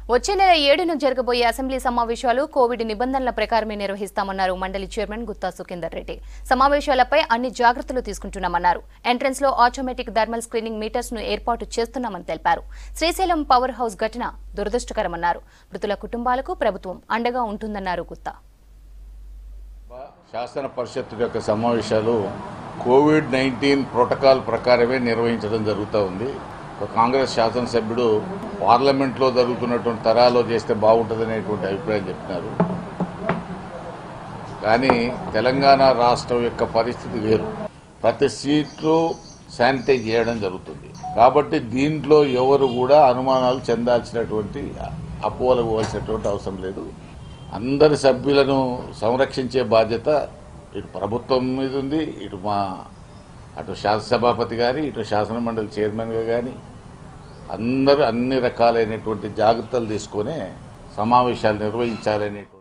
వచ్చే నెల ఏడున జరగబోయే అసెంబ్లీ సమావేశాలు కోవిడ్ నిబంధనల ప్రకారమే నిర్వహిస్తామన్నారు మండలి చైర్మన్ గుత్తా సుఖేందర్ రెడ్డి సమావేశాలపై అన్ని జాగ్రత్తలు తీసుకుంటున్నామన్నారు ఎంట్రన్స్ లో ఆటోమేటిక్ థర్మల్ స్క్రీనింగ్ మీటర్స్ ను ఏర్పాటు చేస్తున్నామని తెలిపారు శ్రీశైలం పవర్ హౌస్ ఘటన దురదృష్టకరమన్నారు మృతుల కుటుంబాలకు ప్రభుత్వం అండగా ఉంటుందన్నారు గుత్తా శాసన పరిషత్ యొక్క సమావేశాలు కోవిడ్ నైన్టీన్ ప్రోటోకాల్ ప్రకారమే నిర్వహించడం జరుగుతూ ఉంది ఒక కాంగ్రెస్ శాసనసభ్యుడు పార్లమెంట్లో జరుగుతున్నటువంటి తరాలో చేస్తే బాగుంటుందనేటువంటి అభిప్రాయం చెప్పినారు కానీ తెలంగాణ రాష్ట్రం యొక్క పరిస్థితి వేరు ప్రతి సీట్లు శానిటైజ్ చేయడం జరుగుతుంది కాబట్టి దీంట్లో ఎవరు కూడా అనుమానాలు చెందాల్సినటువంటి అపోహలు పోవాల్సినటువంటి అవసరం లేదు అందరి సభ్యులను సంరక్షించే బాధ్యత ఇటు ప్రభుత్వం మీద ఉంది ఇటు మా అటు శాసనసభాపతి గారి ఇటు శాసన మండలి చైర్మన్గా కానీ అందరూ అన్ని రకాలైనటువంటి జాగ్రత్తలు తీసుకొని సమావేశాలు నిర్వహించాలనేటువంటి